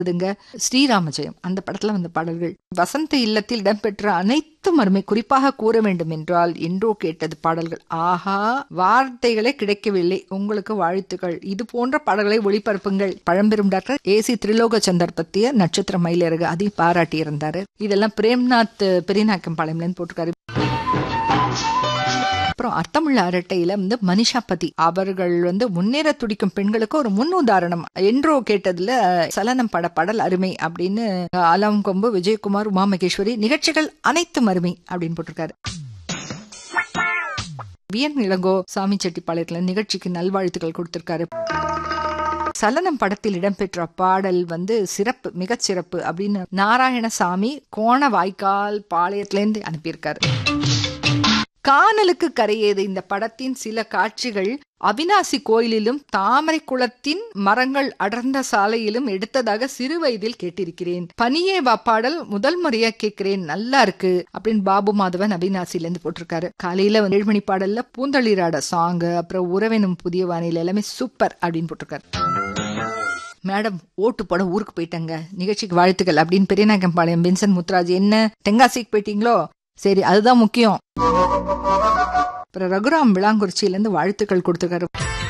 இதுங்க ஸ்ரீராம ஜெயம் அந்த படத்துல வந்த பாடல்கள் வசந்த இல்லத்தில் இடம்பெற்ற அனைத்தும் அருமை குறிப்பாக கூற வேண்டும் என்றால் என்றோ கேட்டது பாடல்கள் ஆஹா வார்த்தைகளே கிடைக்கவில்லை உங்களுக்கு வாழ்த்துக்கள் இது போன்ற பாடல்களை ஒளிபரப்புங்கள் பழம்பெரும் டாக்டர் ஏ சி திரிலோகச்சந்தர் பத்திய நட்சத்திர மயிலிறகு அதையும் பாராட்டி இருந்தாரு இதெல்லாம் பிரேம்நாத் பெரியநாயக்கம் பாளையம்ல இருந்து போட்டிருக்காரு அப்புறம் அர்த்தமுள்ள அரட்டையில வந்து மனிஷா பதி அவர்கள் வந்து முன்னேற துடிக்கும் பெண்களுக்கு ஒரு முன் உதாரணம் என்றோ கேட்டதுல சலனம் பட பாடல் அருமை அப்படின்னு அலாம் கொம்பு விஜயகுமார் உமா மகேஸ்வரி நிகழ்ச்சிகள் அனைத்தும் அருமை அப்படின்னு போட்டிருக்காரு வியன் இளங்கோ சாமி செட்டிப்பாளையத்துல நிகழ்ச்சிக்கு நல்வாழ்த்துக்கள் கொடுத்திருக்காரு சலனம் படத்தில் இடம்பெற்ற பாடல் வந்து சிறப்பு மிகச் சிறப்பு அப்படின்னு நாராயணசாமி கோண வாய்க்கால் பாளையத்திலேருந்து அனுப்பியிருக்காரு காணலுக்கு கரையேது இந்த படத்தின் சில காட்சிகள் அவினாசி கோயிலிலும் தாமரை குளத்தின் மரங்கள் அடர்ந்த சாலையிலும் எடுத்ததாக சிறு வயதில் கேட்டிருக்கிறேன் பனியே பாப்பாடல் முதல் முறையா கேட்கிறேன் நல்லா இருக்கு அப்படின்னு பாபு மாதவன் அவினாசில இருந்து போட்டிருக்காரு காலையில ஏழு மணி பாடல்ல பூந்தளிராட சாங் அப்புறம் உறவெனும் புதிய வானிலை எல்லாமே சூப்பர் அப்படின்னு போட்டிருக்காரு மேடம் ஓட்டு போட ஊருக்கு போயிட்டங்க நிகழ்ச்சிக்கு வாழ்த்துக்கள் அப்படின்னு பெரியநாயக்கம்பாளையம் பென்சன் முத்துராஜ் என்ன தென்காசிக்கு போயிட்டீங்களோ சரி அதுதான் முக்கியம் அப்புறம் ரகுராம் விளாங்குறிச்சியில இருந்து வாழ்த்துக்கள் கொடுத்துருக்காரு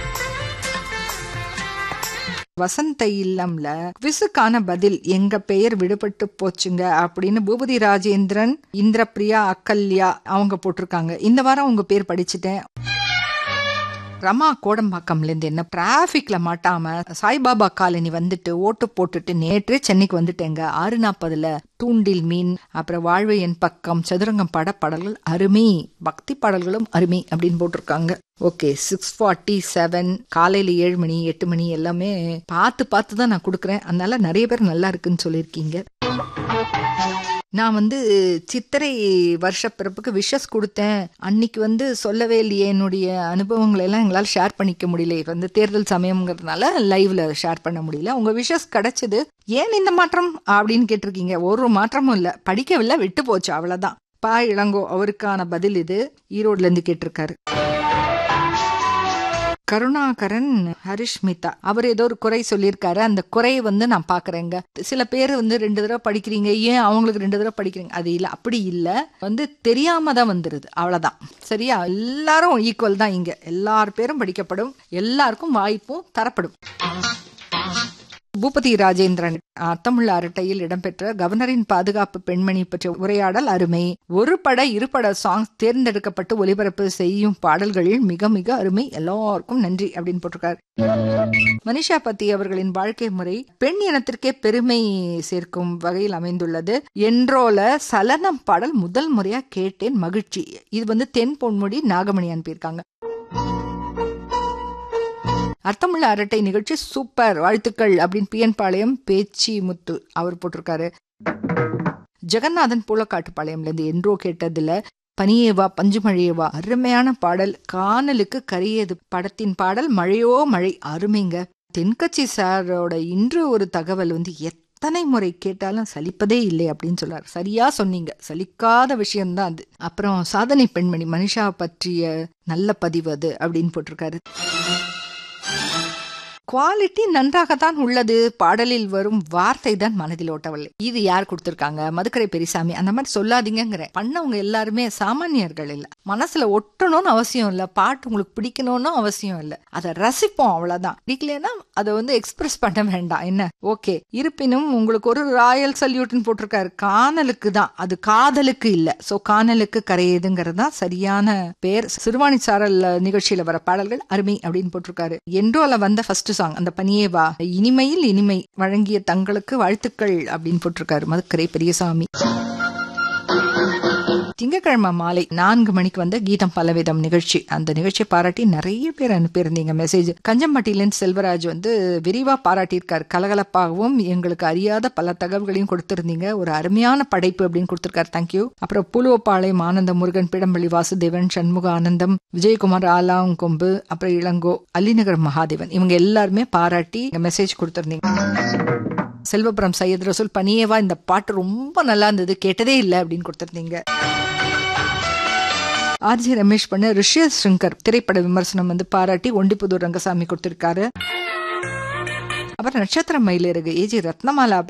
வசந்த இல்லம்ல விசுக்கான பதில் எங்க பெயர் விடுபட்டு போச்சுங்க அப்படின்னு பூபதி ராஜேந்திரன் இந்திரபிரியா அக்கல்யா அவங்க போட்டிருக்காங்க இந்த வாரம் உங்க பேர் படிச்சுட்டேன் ரமா கோடம்பாக்கம்ல இருந்து என்ன டிராபிக்ல மாட்டாம சாய்பாபா காலனி வந்துட்டு ஓட்டு போட்டுட்டு நேற்று சென்னைக்கு வந்துட்டேங்க ஆறு நாற்பதுல தூண்டில் மீன் அப்புறம் வாழ்வு என் பக்கம் சதுரங்கம் பட பாடல்கள் அருமை பக்தி பாடல்களும் அருமை அப்படின்னு போட்டிருக்காங்க ஓகே சிக்ஸ் ஃபார்ட்டி செவன் காலையில ஏழு மணி எட்டு மணி எல்லாமே பார்த்து பார்த்து தான் நான் கொடுக்குறேன் அதனால நிறைய பேர் நல்லா இருக்குன்னு சொல்லியிருக்கீங்க நான் வந்து சித்திரை வருஷ பிறப்புக்கு விஷஸ் கொடுத்தேன் அன்னைக்கு வந்து சொல்லவே இல்லையே என்னுடைய அனுபவங்களை எல்லாம் எங்களால் ஷேர் பண்ணிக்க முடியல இப்போ வந்து தேர்தல் சமயம்ங்கிறதுனால லைவ்ல ஷேர் பண்ண முடியல உங்க விஷஸ் கிடைச்சது ஏன் இந்த மாற்றம் அப்படின்னு கேட்டிருக்கீங்க ஒரு மாற்றமும் இல்லை படிக்கவில்லை விட்டு போச்சு அவ்வளவுதான் பா இளங்கோ அவருக்கான பதில் இது ஈரோட்ல இருந்து கேட்டிருக்காரு கருணாகரன் ஹரிஷ்மிதா அவர் ஏதோ ஒரு குறை சொல்லியிருக்காரு அந்த குறையை வந்து நான் பாக்குறேங்க சில பேர் வந்து ரெண்டு தடவை படிக்கிறீங்க ஏன் அவங்களுக்கு ரெண்டு தடவை படிக்கிறீங்க அது இல்ல அப்படி இல்ல வந்து தெரியாம தான் வந்துருது அவ்வளவுதான் சரியா எல்லாரும் ஈக்குவல் தான் இங்க எல்லார் பேரும் படிக்கப்படும் எல்லாருக்கும் வாய்ப்பும் தரப்படும் பூபதி ராஜேந்திரன் அர்த்தமுள்ள அரட்டையில் இடம்பெற்ற கவர்னரின் பாதுகாப்பு பெண்மணி பற்றிய உரையாடல் அருமை ஒரு பட இருபட சாங்ஸ் தேர்ந்தெடுக்கப்பட்டு ஒலிபரப்பு செய்யும் பாடல்கள் மிக மிக அருமை எல்லாருக்கும் நன்றி அப்படின்னு போட்டிருக்காரு மனிஷா பத்தி அவர்களின் வாழ்க்கை முறை பெண் இனத்திற்கே பெருமை சேர்க்கும் வகையில் அமைந்துள்ளது என்றோல சலனம் பாடல் முதல் முறையா கேட்டேன் மகிழ்ச்சி இது வந்து தென் பொன்முடி நாகமணி அனுப்பியிருக்காங்க அர்த்தமுள்ள அரட்டை நிகழ்ச்சி சூப்பர் வாழ்த்துக்கள் அப்படின்னு பிஎன் பாளையம் பேச்சி முத்து அவர் போட்டிருக்காரு ஜெகநாதன் பூலக்காட்டுப்பாளையம்ல இருந்து என்றோ கேட்டதுல பனியேவா பஞ்சுமழையேவா அருமையான பாடல் காணலுக்கு கரியது படத்தின் பாடல் மழையோ மழை அருமைங்க தென்கட்சி சாரோட இன்று ஒரு தகவல் வந்து எத்தனை முறை கேட்டாலும் சலிப்பதே இல்லை அப்படின்னு சொல்றாரு சரியா சொன்னீங்க சலிக்காத விஷயம்தான் அது அப்புறம் சாதனை பெண்மணி மனிஷா பற்றிய நல்ல பதிவு அது அப்படின்னு போட்டிருக்காரு குவாலிட்டி நன்றாகத்தான் உள்ளது பாடலில் வரும் வார்த்தை தான் மனதில் ஓட்டவில்லை இது யார் கொடுத்திருக்காங்க மதுக்கரை பெரியசாமி அந்த மாதிரி சொல்லாதீங்கிற பண்ணவங்க எல்லாருமே சாமானியர்கள் இல்ல மனசுல ஒட்டணும்னு அவசியம் இல்ல பாட்டு உங்களுக்கு பிடிக்கணும்னு அவசியம் இல்ல அதை ரசிப்போம் அவ்வளவுதான் பிடிக்கலன்னா அதை வந்து எக்ஸ்பிரஸ் பண்ண வேண்டாம் என்ன ஓகே இருப்பினும் உங்களுக்கு ஒரு ராயல் சல்யூட்னு போட்டிருக்காரு காணலுக்கு தான் அது காதலுக்கு இல்ல சோ காணலுக்கு கரையுதுங்கிறது தான் சரியான பேர் சிறுவாணி சாரல் நிகழ்ச்சியில வர பாடல்கள் அருமை அப்படின்னு போட்டிருக்காரு என்றோல வந்த ஃபர்ஸ்ட் சாங் அந்த பனியேவா இனிமையில் இனிமை வழங்கிய தங்களுக்கு வாழ்த்துக்கள் அப்படின்னு போட்டிருக்காரு மதுக்கரை பெரியசாமி திங்கக்கிழமை மாலை நான்கு மணிக்கு வந்த கீதம் பலவிதம் நிகழ்ச்சி அந்த நிகழ்ச்சியை பாராட்டி நிறைய பேர் அனுப்பியிருந்தீங்க மெசேஜ் கஞ்சம்பட்டியிலேருந்து செல்வராஜ் வந்து விரிவா பாராட்டியிருக்காரு கலகலப்பாகவும் எங்களுக்கு அறியாத பல தகவல்களையும் கொடுத்திருந்தீங்க ஒரு அருமையான படைப்பு அப்படின்னு கொடுத்திருக்காரு தேங்க்யூ அப்புறம் புலுவப்பாளையம் ஆனந்த முருகன் பிடம்பள்ளி வாசுதேவன் சண்முக ஆனந்தம் விஜயகுமார் ஆலாங்கொம்பு அப்புறம் இளங்கோ அலிநகர் மகாதேவன் இவங்க எல்லாருமே பாராட்டி மெசேஜ் கொடுத்திருந்தீங்க செல்வபுரம் சையத் ரசூல் பனியேவா இந்த பாட்டு ரொம்ப நல்லா இருந்தது கேட்டதே இல்லை அப்படின்னு கொடுத்திருந்தீங்க ஆர்ஜி ரமேஷ் பண்ண ரிஷிய சங்கர் திரைப்பட விமர்சனம் வந்து பாராட்டி ஒண்டிப்புதூர் ரங்கசாமி கொடுத்திருக்காரு அப்புறம் நட்சத்திர மயிலிறகு ஏஜி ரத்னமாலா